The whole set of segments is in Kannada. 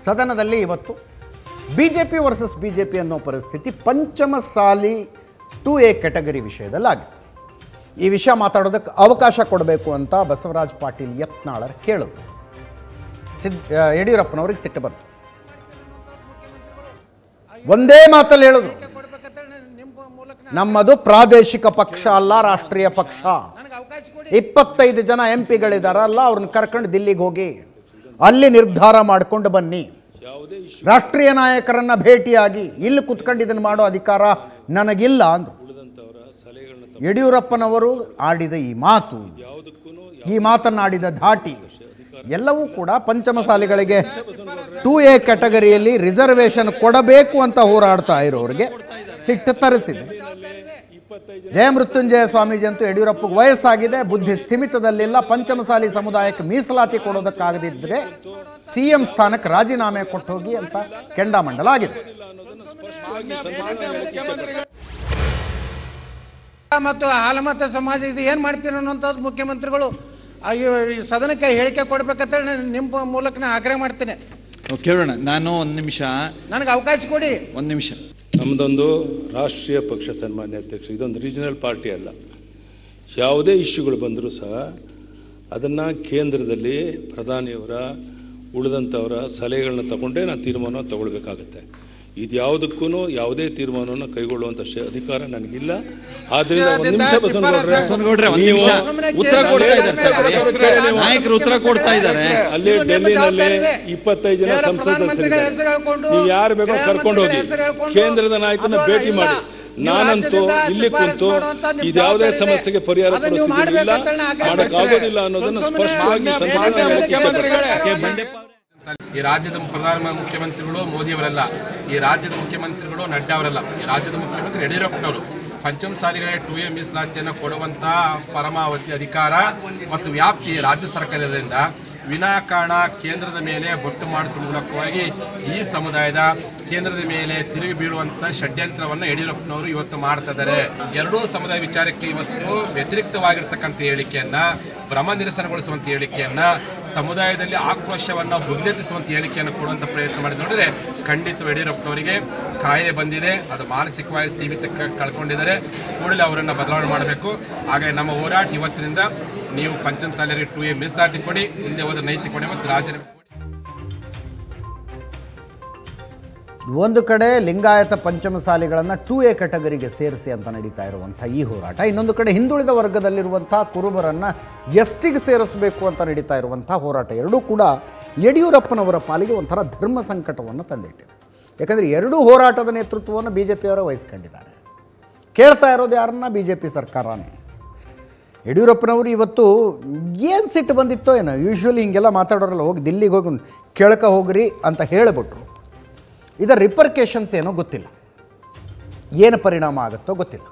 ಸದನದಲ್ಲಿ ಇವತ್ತು B J P versus B J P ಅನ್ನೋ ಪರಿಸ್ಥಿತಿ ಪಂಚಮಸಾಲಿ ಟು ಎ ಕೆಟಗರಿ ವಿಷಯದಲ್ಲಿ ಆಗಿತ್ತು ಈ ವಿಷಯ ಮಾತಾಡೋದಕ್ಕೆ ಅವಕಾಶ ಕೊಡಬೇಕು ಅಂತ ಬಸವರಾಜ್ ಪಾಟೀಲ್ ಯತ್ನಾಳರ್ ಕೇಳಿದ್ರು ಸಿದ್ ಆ, ಯಡಿಯೂರಪ್ಪನವ್ರಿಗೆ ಸಿಟ್ಟು ಬಂತು ಒಂದೇ ಮಾತಲ್ಲಿ ಹೇಳಿದ್ರು ನಮ್ಮದು ಪ್ರಾದೇಶಿಕ ಪಕ್ಷ ಅಲ್ಲ ರಾಷ್ಟ್ರೀಯ ಪಕ್ಷ ಇಪ್ಪತ್ತೈದು ಜನ ಎಂ ಪಿಗಳಿದಾರಲ್ಲ ಅವ್ರನ್ನ ಕರ್ಕೊಂಡು ದಿಲ್ಲಿಗೆ ಹೋಗಿ ಅಲ್ಲಿ ನಿರ್ಧಾರ ಮಾಡಿಕೊಂಡು ಬನ್ನಿ ರಾಷ್ಟ್ರೀಯ ನಾಯಕರನ್ನ ಭೇಟಿಯಾಗಿ ಇಲ್ಲಿ ಕುತ್ಕೊಂಡು ಇದನ್ನು ಮಾಡೋ ಅಧಿಕಾರ ನನಗಿಲ್ಲ ಅಂದ್ರು ಯಡಿಯೂರಪ್ಪನವರು ಆಡಿದ ಈ ಮಾತು ಈ ಮಾತನ್ನಾಡಿದ ಧಾಟಿ ಎಲ್ಲವೂ ಕೂಡ ಪಂಚಮಸಾಲಿಗಳಿಗೆ ಟೂ ಎ ಕ್ಯಾಟಗರಿಯಲ್ಲಿ ರಿಸರ್ವೇಷನ್ ಕೊಡಬೇಕು ಅಂತ ಹೋರಾಡ್ತಾ ಇರೋರಿಗೆ ಸಿಟ್ಟು ತರಿಸಿದೆ ಜಯಮೃತ್ಯುಂಜಯ ಸ್ವಾಮೀಜಿ ಅಂತೂ ಯಡಿಯೂರಪ್ಪಗೆ ವಯಸ್ಸಾಗಿದೆ ಬುದ್ಧಿ ಸ್ಥಿಮಿತದಲ್ಲಿಲ್ಲ ಪಂಚಮಸಾಲಿ ಸಮುದಾಯಕ್ಕೆ ಮೀಸಲಾತಿ ಕೊಡೋದಕ್ಕಾಗದಿದ್ದರೆ ಸಿ ಎಂ ಸ್ಥಾನಕ್ಕೆ ರಾಜೀನಾಮೆ ಕೊಟ್ಟು ಹೋಗಿ ಅಂತ ಕೆಂಡಾಮಂಡಲ ಆಗಿದೆ ಮತ್ತು ಹಾಲಮತ ಸಮಾಜ ಇದು ಏನು ಮಾಡ್ತೀರಿ ಅನ್ನೋಂಥದ್ದು ಮುಖ್ಯಮಂತ್ರಿಗಳು ಅಯ್ಯೋ ಈ ಸದನಕ್ಕೆ ಹೇಳಿಕೆ ಕೊಡ್ಬೇಕಂತೇಳಿ ನಿಮ್ಮ ಮೂಲಕ ನಾ ಆಗ್ರಹ ಮಾಡ್ತೇನೆ ನಾವು ಕೇಳೋಣ ನಾನು ಒಂದು ನಿಮಿಷ ನನಗೆ ಅವಕಾಶ ಕೊಡಿ ಒಂದು ನಿಮಿಷ ನಮ್ಮದೊಂದು ರಾಷ್ಟ್ರೀಯ ಪಕ್ಷ ಸನ್ಮಾನ್ಯ ಅಧ್ಯಕ್ಷ ಇದೊಂದು ರೀಜನಲ್ ಪಾರ್ಟಿ ಅಲ್ಲ ಯಾವುದೇ ಇಶ್ಯೂಗಳು ಬಂದರೂ ಸಹ ಅದನ್ನು ಕೇಂದ್ರದಲ್ಲಿ ಪ್ರಧಾನಿಯವರ ಉಳಿದಂಥವರ ಸಲಹೆಗಳನ್ನ ತಗೊಂಡೇ ನಾನು ತೀರ್ಮಾನ ತಗೊಳ್ಬೇಕಾಗತ್ತೆ ಇದು ಯಾವುದಕ್ಕೂ ಯಾವುದೇ ತೀರ್ಮಾನವನ್ನು ಕೈಗೊಳ್ಳುವಂಥ ಶ- ಅಧಿಕಾರ ನನಗಿಲ್ಲ ಆದ್ದರಿಂದ ಒಂದು ನಿಮಿಷ ಬಸವನಗೌಡ್ರೆ ಬಸವನಗೌಡ್ರೆ ಒಂದು ನೀವು ನಿಮಿಷ ಸುಮ್ಮನೆ ಉತ್ತರ ಕೊಡ್ತಾ ಕೇಳಿ. ಇದ್ದಾರೆ ನಾಯಕರು ಉತ್ತರ ಕೊಡ್ತಾ ಇದ್ದಾರೆ ಅಲ್ಲಿ ಇದು ನಿಮ್ಮ ಡೆಲ್ಲಿನಲ್ಲಿ ಜವಾಬ್ದಾರಿ ಇದೆ. ಇಪ್ಪತ್ತೈದು ಜನ ಕೇವಲ ಸಂಸದರಿದ್ದಾರೆ ಪ್ರಧಾನಮಂತ್ರಿಗಳ ಹೆಸರು ಹೇಳ್ಕೊಂಡು, ನೀವು ಯಾರು ಬೇಕೋ ಗೃಹ ಕರ್ಕೊಂಡು ಹೋಗಿ ಮಂತ್ರಿಗಳ ಹೆಸರು ಹೇಳ್ಕೊಂಡು, ಕೇಂದ್ರದ ನಾಯಕನ ಅಥವಾ ಭೇಟಿ ಇಲ್ಲ, ಮಾಡಿ ನೀವು ನಾನಂತೂ ರಾಜ್ಯದಿಂದ ಇಲ್ಲಿ ಶಿಫಾರಸು ಕುಂತು ಮಾಡುವಂತ ನಿಮ್ಮ ಇದ್ಯಾವುದೇ ಜವಾಬ್ದಾರಿ ಇದೆ. ಸಮಸ್ಯೆಗೆ ಪರಿಹಾರ ಅದನ್ನ ನೀವು ಕೊಡಿಸಿದ್ದಿಲ್ಲ ಮಾಡ್ಬೇಕಂತ ನಾನು ಆಗ್ರಹ ಮಾಡೋಕ್ಕಾಗೋದಿಲ್ಲ ಅನ್ನೋದನ್ನು ಸುಮ್ಮನೆ ಸ್ಪಷ್ಟವಾಗಿ ಮಾನ್ಯ ಸಂದರ್ಭದಲ್ಲಿ ಮಾನ್ಯ ಮುಖ್ಯಮಂತ್ರಿಗಳೇ. ಇಚ್ಛೆಪಡ್ತೇನೆ. ಈ ರಾಜ್ಯದ ಪ್ರಧಾನ ಮುಖ್ಯಮಂತ್ರಿಗಳು ಮೋದಿಯವರಲ್ಲ ಈ ರಾಜ್ಯದ ಮುಖ್ಯಮಂತ್ರಿಗಳು ನಡ್ಡಾ ಅವರಲ್ಲ ಈ ರಾಜ್ಯದ ಮುಖ್ಯಮಂತ್ರಿ ಯಡಿಯೂರಪ್ಪನವರು ಪಂಚಮ ಸಾಲಿಗೆ ಟು ಎ ಮೀಸಲಾತಿಯನ್ನು ಕೊಡುವಂತ ಪರಮಾವಧಿ ಅಧಿಕಾರ ಮತ್ತು ವ್ಯಾಪ್ತಿ ರಾಜ್ಯ ಸರ್ಕಾರದಿಂದ ವಿನಾಕಾರಣ ಕೇಂದ್ರದ ಮೇಲೆ ಬೊಟ್ಟು ಮಾಡಿಸುವ ಮೂಲಕವಾಗಿ ಈ ಸಮುದಾಯದ ಕೇಂದ್ರದ ಮೇಲೆ ತಿರುಗಿ ಬೀಳುವಂತ ಷಡ್ಯಂತ್ರವನ್ನು ಯಡಿಯೂರಪ್ಪನವರು ಇವತ್ತು ಮಾಡ್ತಾ ಇದ್ದಾರೆ ಎರಡೂ ಸಮುದಾಯ ವಿಚಾರಕ್ಕೆ ಇವತ್ತು ವ್ಯತಿರಿಕ್ತವಾಗಿರ್ತಕ್ಕಂಥ ಹೇಳಿಕೆಯನ್ನ ಭ್ರಮ ನಿರಸನಗೊಳಿಸುವಂತ ಹೇಳಿಕೆಯನ್ನ ಸಮುದಾಯದಲ್ಲಿ ಆಕ್ರೋಶವನ್ನು ಹುಗ್ಗೆತ್ತಿಸುವಂತ ಹೇಳಿಕೆಯನ್ನು ಕೊಡುವಂತ ಪ್ರಯತ್ನ ಮಾಡಿ ನೋಡಿದ್ರೆ ಖಂಡಿತ ಯಡಿಯೂರಪ್ಪನವರಿಗೆ ಕಾಯಿಲೆ ಬಂದಿದೆ ಅದು ಮಾನಸಿಕವಾಗಿ ಸ್ಥಿಮಿತ ಕಳ್ಕೊಂಡಿದ್ದಾರೆ ಕೂಡಲೇ ಅವರನ್ನು ಬದಲಾವಣೆ ಮಾಡಬೇಕು ಹಾಗಾಗಿ ನಮ್ಮ ಹೋರಾಟ ಇವತ್ತಿನಿಂದ ನೀವು ಪಂಚಮ ಸಾಲಿಗೆ ಟು ಎ ಮೀಸಲಾತಿ ಕೊಡಿ ಹಿಂದೆ ಹೋದ ನೈತಿಕ ಕೊಡಿ ಮತ್ತು ರಾಜೀನಾಮೆ ಕೊಡಿ ಒಂದು ಕಡೆ ಲಿಂಗಾಯತ ಪಂಚಮಸಾಲಿಗಳನ್ನು ಟೂ ಎ ಕೆಟಗರಿಗೆ ಸೇರಿಸಿ ಅಂತ ನಡೀತಾ ಇರುವಂಥ ಈ ಹೋರಾಟ ಇನ್ನೊಂದು ಕಡೆ ಹಿಂದುಳಿದ ವರ್ಗದಲ್ಲಿರುವಂಥ ಕುರುಬರನ್ನು ಎಷ್ಟಿಗೆ ಸೇರಿಸಬೇಕು ಅಂತ ನಡೀತಾ ಇರುವಂಥ ಹೋರಾಟ ಎರಡೂ ಕೂಡ ಯಡಿಯೂರಪ್ಪನವರ ಪಾಲಿಗೆ ಒಂಥರ ಧರ್ಮ ಸಂಕಟವನ್ನು ತಂದಿಟ್ಟಿದೆ ಯಾಕಂದರೆ ಎರಡೂ ಹೋರಾಟದ ನೇತೃತ್ವವನ್ನು ಬಿ ಜೆ ಪಿಯವರೇ ವಹಿಸ್ಕೊಂಡಿದ್ದಾರೆ ಕೇಳ್ತಾ ಇರೋದು ಯಾರನ್ನ ಬಿ ಜೆ ಪಿ ಸರ್ಕಾರನೇ ಯಡಿಯೂರಪ್ಪನವರು ಇವತ್ತು ಏನು ಸಿಟ್ಟು ಬಂದಿತ್ತೋ ಏನೋ ಯೂಶ್ವಲಿ ಹಿಂಗೆಲ್ಲ ಮಾತಾಡೋರಲ್ಲ ಹೋಗಿ ದಿಲ್ಲಿಗೆ ಹೋಗಿ ಕೇಳ್ಕ ಹೋಗ್ರಿ ಅಂತ ಹೇಳಿಬಿಟ್ರು ಇದರ ರಿಪರ್ಕೇಷನ್ಸ್ ಏನೋ ಗೊತ್ತಿಲ್ಲ ಏನು ಪರಿಣಾಮ ಆಗುತ್ತೋ ಗೊತ್ತಿಲ್ಲ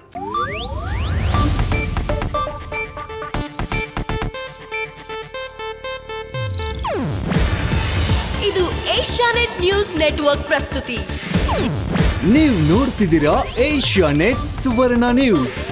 ಇದು ಏಷ್ಯಾನೆಟ್ ನ್ಯೂಸ್ ನೆಟ್ವರ್ಕ್ ಪ್ರಸ್ತುತಿ ನೀವು ನೋಡ್ತಿದ್ದೀರಾ ಏಷ್ಯಾ ನೆಟ್ ಸುವರ್ಣ ನ್ಯೂಸ್